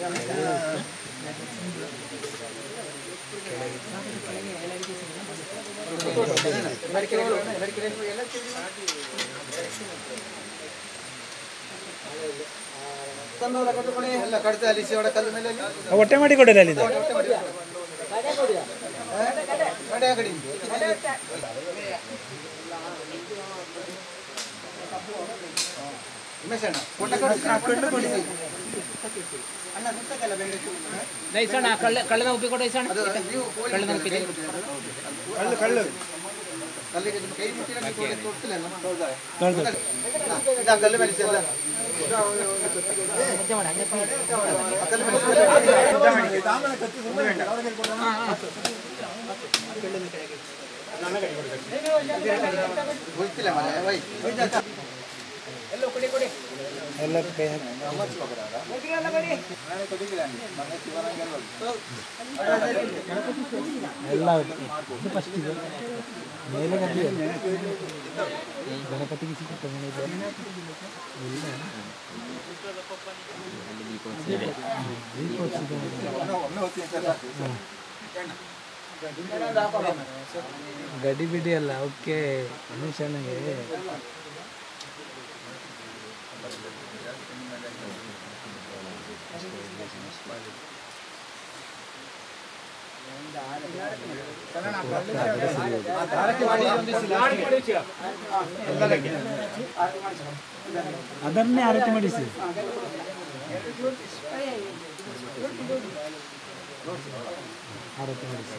ಎಲ್ಲ ಕಡ್ತ ಅಲ್ಲಿ ಶಿವಡ ಕಲ್ಲು ಮೇಲೆ ಅಲ್ಲಿ. ಹೊಟ್ಟೆ ಮಾಡಿ ಕೊಡಲ್ಲ ಅಲ್ಲಿಂದ ಕಡೆ ಆ ಕಡೆ ಉಂಟು. ಉಮೇಶ್ ಅಣ್ಣ, ಫೋಟೋ ಕೊಡಿ. ಅಣ್ಣ, ನಿಂತಕ್ಕಲ್ಲ ಬೆಂಡೆಕಾಯಿ. ದೈಸಣ್ಣ ಕಳ್ಳ ಕಳ್ಳದ ಉಪ್ಪಿ ಕೊಡು ದೈಸಣ್ಣ ಅದು ನೀವು ಕೋಳಿ ಕಳ್ಳದ ಉಪ್ಪಿ ಕಳ್ಳು ಕಳ್ಳು ಕಲ್ಲಿಗೆ ನಿಮ್ಮ ಕೈ ಮುಟ್ಟಿದ್ರೆ ನೀವು ಕೋಳಿ ಕೊಡ್ತಿಲ್ಲ ಅಲ್ಲ? ತೊಳ್ದು. ಹಾ, ಇದಾ ಕಲ್ಲು ಮೆಣಸು ಎಲ್ಲ. ಹೆಜ್ಜೆ ಮಾಡು ಹಂಗೆ ಆ ಕಲ್ಲು ಮೆಣಸು ಎಲ್ಲ. ಗೊತ್ತಿಲ್ಲ ಮಾರ್ರೆ, ವೈ. ಎಲ್ಲ ಕೈ ಹಾಕಿ. ಎಲ್ಲ ಇದು ಫಸ್ಟ್ ಇದು ಮೇಲೆ ಗದ್ದೆ ಗಣಪತಿಗೆ ಸಿಗುತ್ತೆ ಮನೆ ಇದೆ. ಇಲ್ಲ ದೀಪೋತ್ಸವ ಗಡಿ ಬಿಡಿ ಅಲ್ಲ ಓಕೆ ಅನುಷನಿಗೆ ಅದನ್ನೇ ಆರತಿ ಮಾಡಿಸಿ ಆರತಿ ಮಾಡಿಸಿ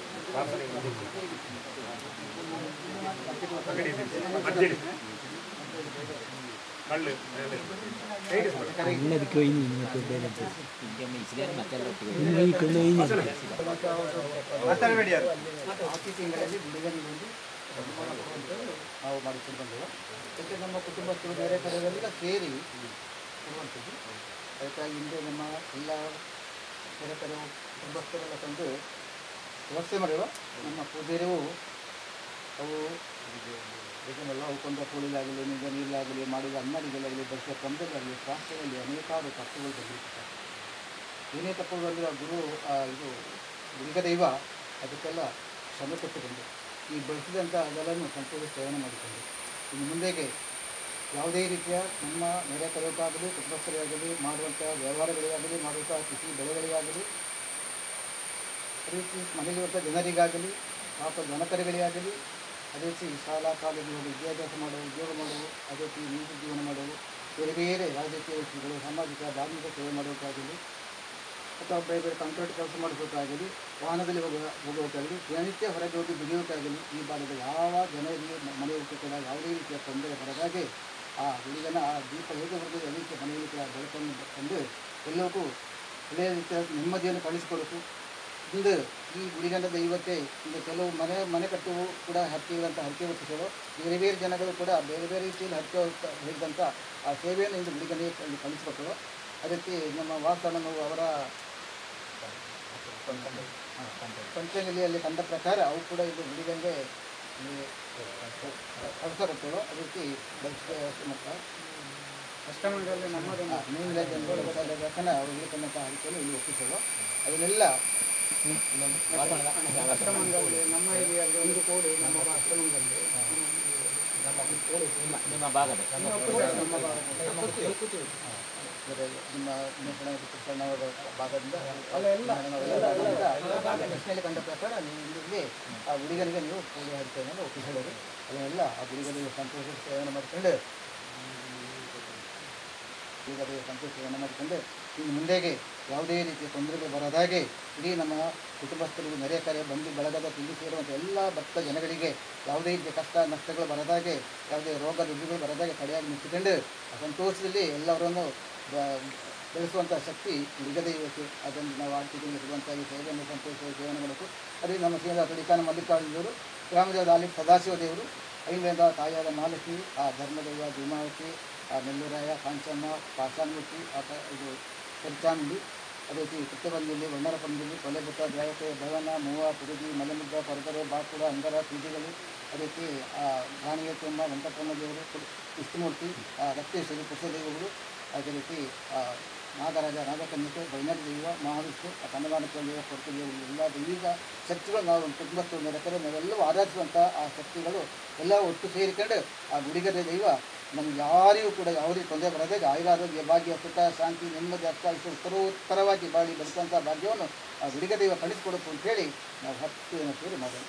ಎಲ್ಲದಕ್ಕೆ ಒಯ್ನಿ ಮತ್ತೆ ಬೇರೆ ಅಂತ. ಇನ್ನು ಈ ಕಡೆ ಒಯ್ನಿ ಅಂತ. ಮಾತಾಡಬೇಡಿ ಯಾರು ಪ್ರತಿ ತಿಂಗಳಲ್ಲಿ ಹುಡುಗನಿಗೊಂದು ಬಹುಮಾನ ಕೊಡುವಂಥದ್ದು ನಾವು ಮಾಡಿಕೊಂಡು ಬಂದೆವು ಅದಕ್ಕೆ ನಮ್ಮ ಕುಟುಂಬಸ್ಥರು ಬೇರೆ ಕಡೆಗಳೆಲ್ಲ ಸೇರಿ ಕೊಡುವಂಥದ್ದು ಅದಕ್ಕಾಗಿ ಹಿಂದೆ ನಮ್ಮ ಎಲ್ಲ ಬೇರೆ ಕಡೆ ಕುಟುಂಬಸ್ಥರೆಲ್ಲ ತಂದು ವ್ಯವಸ್ಥೆ ಮಾಡಿರುವ ನಮ್ಮ ಪೂಜಾರಿಯು ಅವು ಇದನ್ನೆಲ್ಲ ಉಳ್ಕೊಂಡ ಕೂಳಿಲಾಗಲಿ ನಿಜ ನೀರಿಲಾಗಲಿ ಮಾಡಿದ ಅನ್ನಡಿಗಳಾಗಲಿ ಬಡಿಸಿದ ಕಂಬಗಳಾಗಲಿ ಶಾಸ್ತ್ರಗಳಲ್ಲಿ ಅನೇಕಾರು ತಪ್ಪುಗಳು ಬಂದಿರ್ತಾರೆ ಏನೇ ತಪ್ಪುಗಳು ಬಂದರೆ ಆ ಗುರು ಆ ಇದು ದೈವ ಅದಕ್ಕೆಲ್ಲ ಶ್ರಮ ಕೊಟ್ಟು ಬಂದು ಈ ಬಳಸಿದಂಥ ಅದೆಲ್ಲನೂ ಸಂತೋಷ ಸೇವನೆ ಮಾಡಿಕೊಂಡು ಇನ್ನು ಮುಂದೆಗೆ ಯಾವುದೇ ರೀತಿಯ ನಮ್ಮ ನೆರೆ ಕರೆಯೋಕ್ಕಾಗಲಿ ಕುಟುಂಬಸ್ಥರಿಗಾಗಲಿ ಮಾಡುವಂಥ ವ್ಯವಹಾರಗಳಿಗಾಗಲಿ ಮಾಡುವಂಥ ಕೃಷಿ ಬೆಳೆಗಳಿಗಾಗಲಿ ಅದೇ ರೀತಿ ಮನೆಯಲ್ಲಿರುವಂಥ ಜನರಿಗಾಗಲಿ ಪಾಪ ಜನಕರಿಗಳಿಗಾಗಲಿ ಅದೇ ರೀತಿ ಶಾಲಾ ಕಾಲೇಜುಗಳು ವಿದ್ಯಾಭ್ಯಾಸ ಮಾಡುವ ಉದ್ಯೋಗ ಮಾಡುವು ಅದೇ ರೀತಿ ನೀತಿ ಜೀವನ ಮಾಡುವು ಬೇರೆ ಬೇರೆ ರಾಜಕೀಯ ವ್ಯಕ್ತಿಗಳು ಸಾಮಾಜಿಕ ಧಾರ್ಮಿಕ ಸೇವೆ ಮಾಡೋಕ್ಕಾಗಲಿ ಅಥವಾ ಬೇರೆ ಬೇರೆ ಕಾಂಟ್ರಾಕ್ಟ್ ಕೆಲಸ ಮಾಡಿಸೋಕ್ಕಾಗಲಿ ವಾಹನದಲ್ಲಿ ಹೋಗುವ ಹೋಗೋಕ್ಕಾಗಲಿ ದಿನನಿತ್ಯ ಹೊರಗೆ ಹೋಗಿ ದುಡಿಯೋಕ್ಕಾಗಲಿ ಈ ಭಾಗದ ಯಾವ ಜನರಿಗೆ ಮ- ಮನೆಯಲ್ಲಿ ಕೂಡ ಯಾವುದೇ ರೀತಿಯ ತೊಂದರೆ ಬರದಾಗೆ ಆ ಹುಡುಗನ ಆ ದೀಪ ಹೇಗೆ ಬರ್ತದೆ ಅದೇ ರೀತಿ ಮನೆಯಲ್ಲಿ ಕೂಡ ಬೆಳಕನ್ನು ತಂದು ಎಲ್ಲರಿಗೂ ಒಳ್ಳೆಯ ರೀತಿಯ ನೆಮ್ಮದಿಯನ್ನು ಕಳಿಸಿಕೊಡಬೇಕು ಇಂದು ಈ ಗುಡಿಗಂಡ ದೈವಕ್ಕೆ ಇಂದು ಕೆಲವು ಮನೆ ಮನೆ ಕಟ್ಟುವು ಕೂಡ ಹರಕೆಗಳಂತ ಹರಕೆ ಹೊತ್ತಿಸಲು ಬೇರೆ ಬೇರೆ ಜನಗಳು ಕೂಡ ಬೇರೆ ಬೇರೆ ರೀತಿಯಲ್ಲಿ ಹರಕೆ ಹೊತ್ತ ಹೇಳಿದಂಥ ಆ ಸೇವೆಯನ್ನು ಇಂದು ಗುಡಿಗಂಡಿಗೆ ಕಳಿಸಬೇಕು ಅದಕ್ಕೆ ನಮ್ಮ ವಾಸಣ್ಣನವರು ಅವರ ಪಂಚಂಗಲಿಯಲ್ಲಿ ಕಂಡ ಪ್ರಕಾರ ಅವು ಕೂಡ ಇದು ಗುಡಿಗಂಗೆ ಕಳಿಸಕತ್ತೇವೆ ಅದಕ್ಕೆ ಬಯಸ್ಕ ಮಟ್ಟ ಅಷ್ಟಮಂಗಲದಲ್ಲಿ ನಮ್ಮದನ್ನು ಮೀನಿನ ಜನಗಳು ಬೇಕಾದ ಅವರಿಗೆ ತನ್ನ ಹರಿಕೆಯನ್ನು ಇಲ್ಲಿ ಒಪ್ಪಿಸಲು ಅದನ್ನೆಲ್ಲ ಅಷ್ಟಮಂಗಲದಲ್ಲಿ ನಮ್ಮ ಏರಿಯಾದಲ್ಲಿ ಒಂದು ಕೋಡಿ ನಮ್ಮ ಅಷ್ಟಮಂಗಲದಲ್ಲಿ ನಿಮ್ಮ ಭಾಗದ ನಮ್ಮ ಮತ್ತೆ ನಿಮ್ಮ ನಿಮ್ಮಪ್ಪನ ಕೃಷ್ಣನವರ ಭಾಗದಿಂದ ಅಲ್ಲೆಲ್ಲ ಪ್ರಶ್ನೆಯಲ್ಲಿ ಕಂಡ ಪ್ರಕಾರ ನೀವು ಇಲ್ಲಿಗೆ ಆ ಹುಡುಗನಿಗೆ ನೀವು ಕೋಳಿ ಹರಿಕೆಯನ್ನು ಒಪ್ಪಿಸಬಹುದು ಅದನ್ನೆಲ್ಲ ಆ ಹುಡುಗನಿಗೆ ಸಂತೋಷ ಸೇವನೆ ಮಾಡಿಕೊಂಡು ಹುಡುಗರಿಗೆ ಸಂತೋಷ ಸೇವನೆ ಮಾಡಿಕೊಂಡು ಇನ್ನು ಮುಂದೆಗೆ ಯಾವುದೇ ರೀತಿಯ ತೊಂದರೆಗಳು ಬರದಾಗೆ ಇಡೀ ನಮ್ಮ ಕುಟುಂಬಸ್ಥರಿಗೆ ನೆರೆ ಕರೆ ಬಂದು ಬಳಗದ ತಿಂಡಿ ಸೇರುವಂಥ ಎಲ್ಲ ಭಕ್ತ ಜನಗಳಿಗೆ ಯಾವುದೇ ರೀತಿಯ ಕಷ್ಟ ನಷ್ಟಗಳು ಬರದಾಗೆ ಯಾವುದೇ ರೋಗ ರುಜಿಗಳು ಬರದಾಗೆ ತಡೆಯಾಗಿ ನಿಂತುಕೊಂಡು ಆ ಸಂತೋಷದಲ್ಲಿ ಎಲ್ಲವರನ್ನು ಬ- ಬೆಳೆಸುವಂಥ ಶಕ್ತಿ ನಿಗದಿಬೇಕು ಅದನ್ನು ನಾವು ಆರ್ಥಿಕವಾಗಿ ಇರುವಂಥ ಈ ಸೇವೆಯನ್ನು ಸಂತೋಷ ಸೇವನೆ ಮಾಡಬೇಕು ಅದೇ ನಮ್ಮ ಶ್ರೀನಾಥ ತುಡಿಕಾನ ಮಲ್ಲಿಕಾರ್ಜುನವರು ಗ್ರಾಮದೇವದ ಅಲ್ಲಿ ಸದಾಶಿವ ದೇವರು ಐಂದ್ರದ ತಾಯಿಯಾದ ಮಹಾಲಕ್ಷ್ಮಿ ಆ ಧರ್ಮದೈವ ಭೀಮಾವತಿ ಆ ನೆಲ್ಲೂರಾಯ ಕಾಂಚಮ್ಮ ಪಾಷಾಣಮೂರ್ತಿ ಆ ತ- ಇದು ಪಂಚಾಂಬಿ ಅದೇ ರೀತಿ ಕುತ್ತಬಂದಿಯಲ್ಲಿ ಬಣ್ಣರ ಪಂದಿಯಲ್ಲಿ ಕೊಲೆಬುತ್ತ ದೇವತೆ ಭವನ ಮೂವ ಪುರುಗಿ ಮಲೆಮುದ್ದ ಪರದರೆ ಬಾಕುಡ ಅಂಗರ ಪೀಠಿಗಳು ಅದೇ ರೀತಿ ಆ ಗಾಣಿಗೆತ್ತಮ್ಮ ವೆಂಕಟರಮಣ ದೇವರು ಕು- ವಿಷ್ಣುಮೂರ್ತಿ ಆ ರಕ್ತೇಶ್ವರಿ ಕೃಷ್ಣದೇವರು ಅದೇ ರೀತಿ ಆ ನಾಗರಾಜ ನಾಗಕನ್ಯಕೆ ಬೈನರ ದೈವ ಮಹಾವಿಷ್ಣು ಕನ್ನಡಾನಕ ದೈವ ಕೊಡ್ತಿರುವ ಎಲ್ಲ ದೈವಿಕ ಶಕ್ತಿಗಳು ನಾವು ಕುಟುಂಬಸ್ಥರು ನೆರೆಕರೆ ನಾವೆಲ್ಲವೂ ಆರಾಧಿಸುವಂಥ ಆ ಶಕ್ತಿಗಳು ಎಲ್ಲ ಒಟ್ಟು ಸೇರಿಕೊಂಡು ಆ ಗುಡಿಗರೆ ದೈವ ನಮ್ಗೆ ಯಾರಿಗೂ ಕೂಡ ಯಾವುದೇ ತೊಂದರೆ ಬರದೆ ಆಯುರಾರೋಗ್ಯ ಭಾಗ್ಯ ಸುಖ ಶಾಂತಿ ನೆಮ್ಮದಿ ಅಷ್ಟಾಯಿತು ಉತ್ತರೋತ್ತರವಾಗಿ ಬಾಳಿ ಬದುಕುವಂಥ ಭಾಗ್ಯವನ್ನು ಆ ಗುಡಿಗ ದೈವ ಕಳಿಸ್ಕೊಡಬೇಕು ಅಂತ ಹೇಳಿ ನಾವು ಹತ್ತು ಜನ ಸೇರಿ ಮಾಡೋಣ